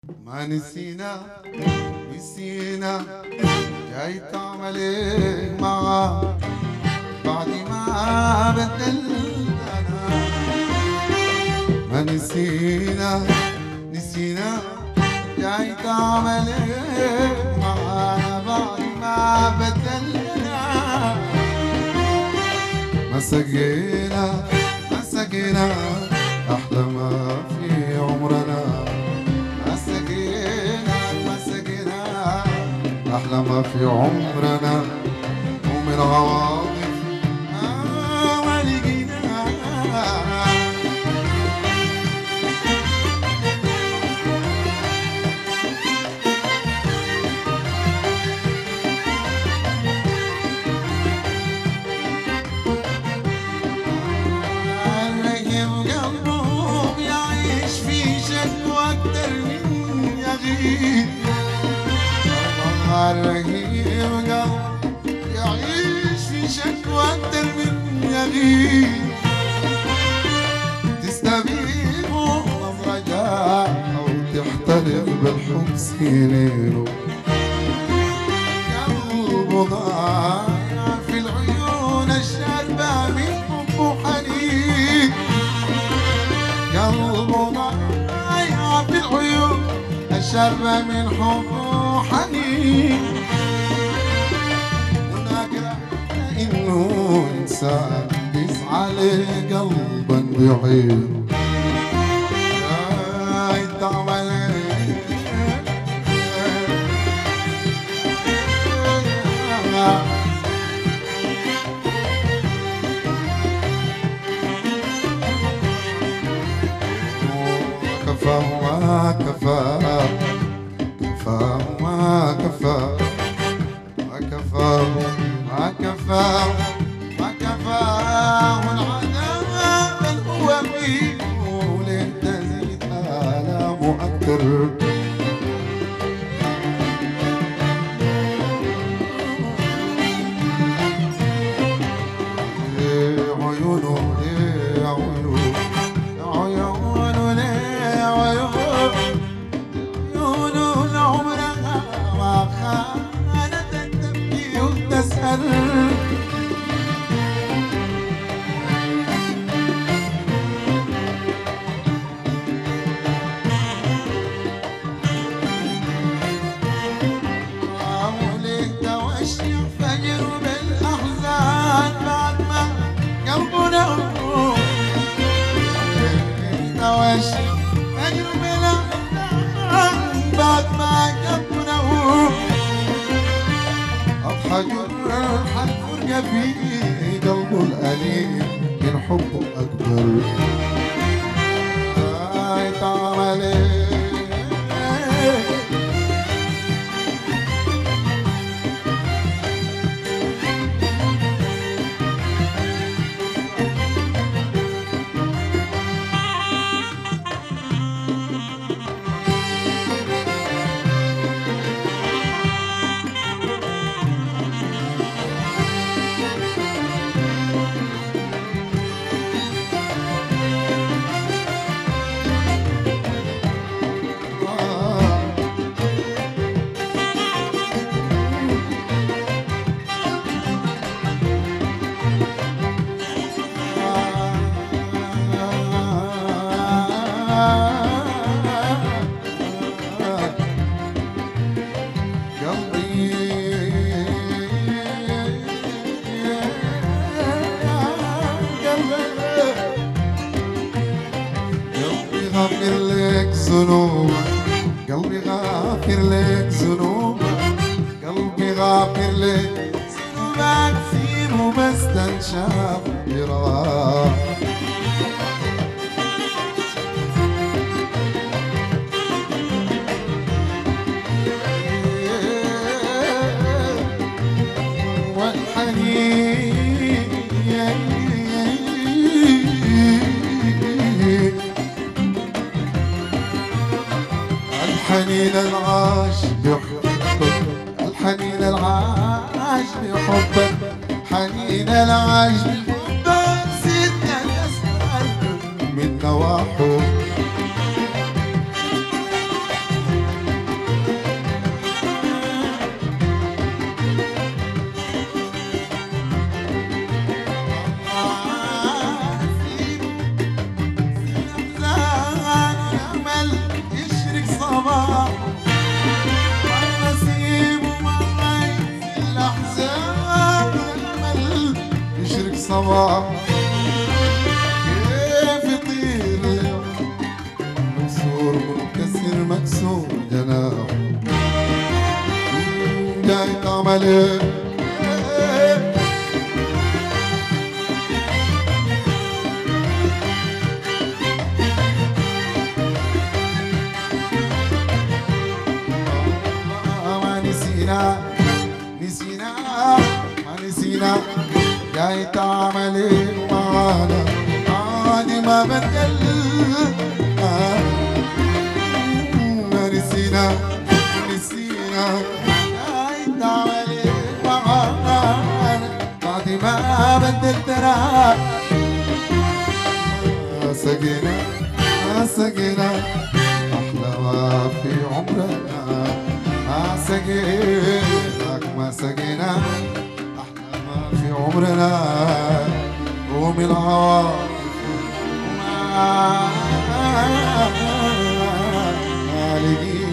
ما نسينا نسينا جاي تعمل ايه معاه بعد ما بدلنا ما نسينا نسينا جاي تعمل ايه معاه بعد ما بدلنا ما سقينا ما سقينا احلى ما في عمرنا ما سقينا ما سقينا احلى ما في عمرنا ومن عواطف ما ما لقينا الرهيب قلبه يعيش في شكوى أكتر من يغيب الرهيب قلبه يعيش في شكوى أكتر من يغيب تستبيح نظرة أو تحترق بالحب سنينه قلبه ضايع في العيون الشاربة من حب وحنين قلبه ضايع في العيون الشاربة من حب وحنين وناقرة إنه إنسان بيسعى قلبا بعينه يا تعمل كفى ما كفى كفى ما كفى ما كفى ما كفى ما كفى والعذاب بل هو فيه وليه تزيد آلامه أكتر ليه عيونه ليه عيونه عيونه ليه عيونه عيونه لعمرها ما خانت تبكي وتسأل وليه توشي فجر بالأحزان بعد ما قلبنا توشي فجر بالأحزان بعد ما قلبنا أضحى جرح الفرقة في قلبه الأليم من حبه أكبر آي تعمل إيه قلبي غافر لك ذنوبك قلبي غافر لك ذنوبك قلبي غافر لك ذنوبك سير وما استنشاف براك والحنين الحنين العاش بحبك الحنين العاش بحبك حنين العاش بحبك سيدنا تسأل من نواحه صباح والنسيم معي الأحزان أمل يشرق صباح كيف يطير اليوم مكسور منكسر مكسور جناح جاي تعمل ايه ما نسينا نسينا ما نسينا جاي تعمل ايه معانا عادي ما بدل آه. ما نسينا نسينا جاي تعمل ايه معانا بعد ما بدل ترى ما سقينا ما سقينا أحلى ما في عمرنا ما سقيناك ما سقينا أحلى ما في عمرنا قوم العواطف ما لقينا